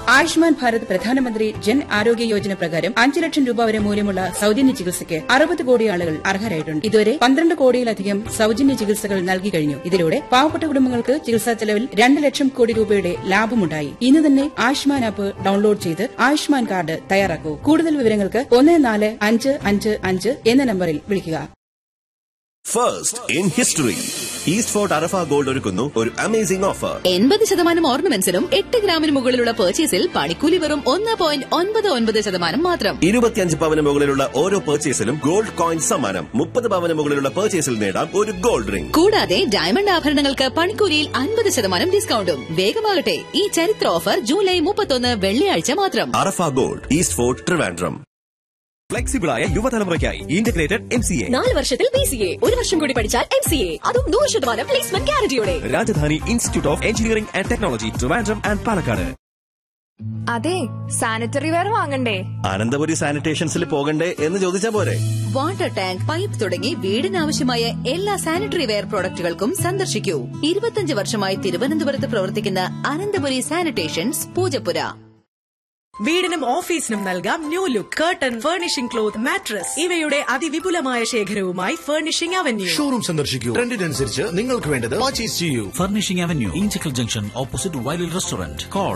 ആയുഷ്മാൻ ഭാരത് പ്രധാനമന്ത്രി ജൻ ആരോഗ്യ യോജന പ്രകാരം അഞ്ച് ലക്ഷം രൂപ വരെ മൂല്യമുള്ള സൌജന്യ ചികിത്സയ്ക്ക് അറുപത് കോടി ആളുകൾ അർഹരായിട്ടുണ്ട് ഇതുവരെ പന്ത്രണ്ട് കോടിയിലധികം സൌജന്യ ചികിത്സകൾ നൽകി കഴിഞ്ഞു ഇതിലൂടെ പാവപ്പെട്ട കുടുംബങ്ങൾക്ക് ചികിത്സാ ചെലവിൽ രണ്ട് ലക്ഷം കോടി രൂപയുടെ ലാഭമുണ്ടായി ഇന്ന് തന്നെ ആയുഷ്മാൻ ആപ്പ് ഡൌൺലോഡ് ചെയ്ത് ആയുഷ്മാൻ കാർഡ് തയ്യാറാക്കൂ കൂടുതൽ വിവരങ്ങൾക്ക് ഒന്ന് നാല് അഞ്ച് അഞ്ച് അഞ്ച് എന്ന നമ്പറിൽ വിളിക്കുക first in history East Fort Arafa gold ഒരുക്കുന്നു ഒരു അമേസിംഗ് ഓഫർ എൺപത് ശതമാനം ഓർണമെന്റ്സിനും എട്ട് ഗ്രാമിന് മുകളിലുള്ള പർച്ചേസിൽ പണിക്കൂലി വെറും ഒന്ന് പോയിന്റ് ഒൻപത് ഒൻപത് ശതമാനം മാത്രം ഇരുപത്തിയഞ്ച് പവന് മുകളിലുള്ള ഓരോ പർച്ചേസിലും ഗോൾഡ് കോയിൻ സമ്മാനം മുപ്പത് പവന് മുകളിലുള്ള പർച്ചേസിൽ നേടാം ഒരു ഗോൾഡ് റിംഗ് കൂടാതെ ഡയമണ്ട് ആഭരണങ്ങൾക്ക് പണിക്കൂലിയിൽ അൻപത് ശതമാനം ഡിസ്കൗണ്ടും വേഗമാകട്ടെ ഈ ചരിത്ര ഓഫർ ജൂലൈ മുപ്പത്തൊന്ന് വെള്ളിയാഴ്ച മാത്രം Arafa gold East Fort Trivandrum ഫ്ലെക്സിബിളായ യുവതലമുറയ്ക്കായി ഇന്റഗ്രേറ്റഡ് എം സി എ നാല് വർഷത്തിൽ ബി സി എ ഒരു വർഷം കൂടി പഠിച്ചാൽ എം സി എ അതും നൂറ് ശതമാനം പ്ലേസ്മെന്റ് ഗ്യാരണ്ടിയോടെ Rajadhani institute of engineering and technology Trivandrum and Palakkad അതെ സാനിറ്ററി വെയർ വാങ്ങണ്ടേ അനന്തപുരി സാനിറ്റേഷൻസിൽ പോകണ്ടേ എന്ന് ചോദിച്ചാ പോരെ വാട്ടർ ടാങ്ക് പൈപ്പ് തുടങ്ങി വീടിനാവശ്യമായ എല്ലാ സാനിറ്ററി വെയർ പ്രോഡക്റ്റുകൾക്കും സന്ദർശിക്കൂ ഇരുപത്തിയഞ്ച് വർഷമായി തിരുവനന്തപുരത്ത് പ്രവർത്തിക്കുന്ന അനന്തപുരി സാനിറ്റേഷൻസ് പൂജപ്പുര വീടിനും ഓഫീസിനും നൽകാം new look curtain furnishing cloth mattress ഇവയുടെ അതിവിപുലമായ ശേഖരവുമായി ഫർണിഷിംഗ് അവന്യൂ ഷോറൂം സന്ദർശിക്കൂ ട്രെൻഡിനനുസരിച്ച് നിങ്ങൾക്ക് വേണ്ടത് പർച്ചേസ് ചെയ്യൂ Furnishing Avenue, Inchicle Junction, opposite Wiley Restaurant. Call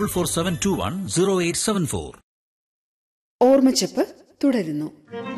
9447210874. ഓർമ്മച്ചപ്പ് തുടരുന്നു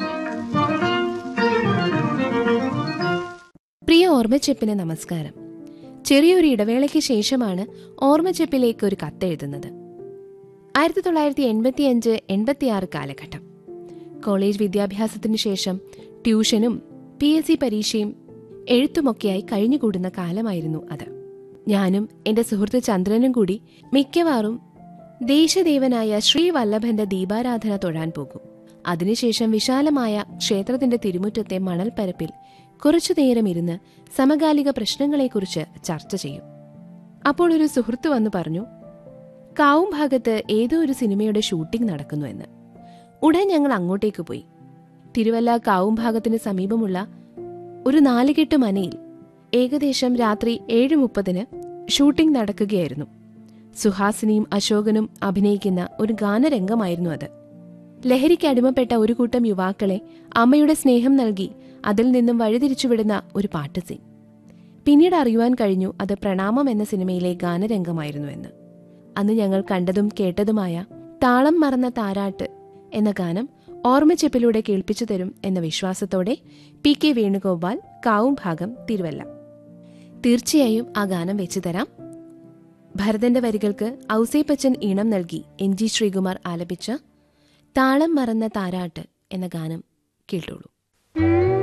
പ്രിയ ഓർമ്മച്ചെപ്പിന് നമസ്കാരം ചെറിയൊരു ഇടവേളയ്ക്ക് ശേഷമാണ് ഓർമ്മച്ചെപ്പിലേക്ക് ഒരു കത്തെഴുതുന്നത് ആയിരത്തി തൊള്ളായിരത്തി എൺപത്തിയഞ്ച് എൺപത്തിയാറ് കാലഘട്ടം കോളേജ് വിദ്യാഭ്യാസത്തിനു ശേഷം ട്യൂഷനും പി എസ് സി പരീക്ഷയും എഴുത്തുമൊക്കെയായി കഴിഞ്ഞുകൂടുന്ന കാലമായിരുന്നു അത് ഞാനും എന്റെ സുഹൃത്ത് ചന്ദ്രനും കൂടി മിക്കവാറും ദേശദേവനായ ശ്രീവല്ലഭന്റെ ദീപാരാധന തൊഴാൻ പോകും അതിനുശേഷം വിശാലമായ ക്ഷേത്രത്തിന്റെ തിരുമുറ്റത്തെ മണൽപ്പരപ്പിൽ കുറച്ചു നേരം ഇരുന്ന് സമകാലിക പ്രശ്നങ്ങളെക്കുറിച്ച് ചർച്ച ചെയ്യും അപ്പോൾ ഒരു സുഹൃത്ത് വന്നു പറഞ്ഞു കാവും ഭാഗത്ത് ഏതോ ഒരു സിനിമയുടെ ഷൂട്ടിംഗ് നടക്കുന്നു എന്ന് ഉടൻ ഞങ്ങൾ അങ്ങോട്ടേക്ക് പോയി തിരുവല്ല കാവും ഭാഗത്തിന് സമീപമുള്ള ഒരു നാലുകെട്ട് മനയിൽ ഏകദേശം രാത്രി ഏഴ് മുപ്പതിന് ഷൂട്ടിംഗ് നടക്കുകയായിരുന്നു സുഹാസിനിയും അശോകനും അഭിനയിക്കുന്ന ഒരു ഗാനരംഗമായിരുന്നു അത് ലഹരിക്ക് അടിമപ്പെട്ട ഒരു കൂട്ടം യുവാക്കളെ അമ്മയുടെ സ്നേഹം നൽകി അതിൽ നിന്നും വഴിതിരിച്ചുവിടുന്ന ഒരു പാട്ട് സീൻ പിന്നീട് അറിയുവാൻ കഴിഞ്ഞു അത് പ്രണാമം എന്ന സിനിമയിലെ ഗാനരംഗമായിരുന്നു എന്ന് അന്ന് ഞങ്ങൾ കണ്ടതും കേട്ടതുമായ താളം മറന്ന താരാട്ട് എന്ന ഗാനം ഓർമ്മച്ചെപ്പിലൂടെ കേൾപ്പിച്ചു തരും എന്ന വിശ്വാസത്തോടെ പി കെ വേണുഗോപാൽ കാവും ഭാഗം തിരുവല്ല തീർച്ചയായും ആ ഗാനം വെച്ചു തരാം ഭരതന്റെ വരികൾക്ക് ഔസേപ്പച്ചൻ ഈണം നൽകി എം ജി ശ്രീകുമാർ ആലപിച്ച താളം മറന്ന താരാട്ട് എന്ന ഗാനം കേട്ടോളൂ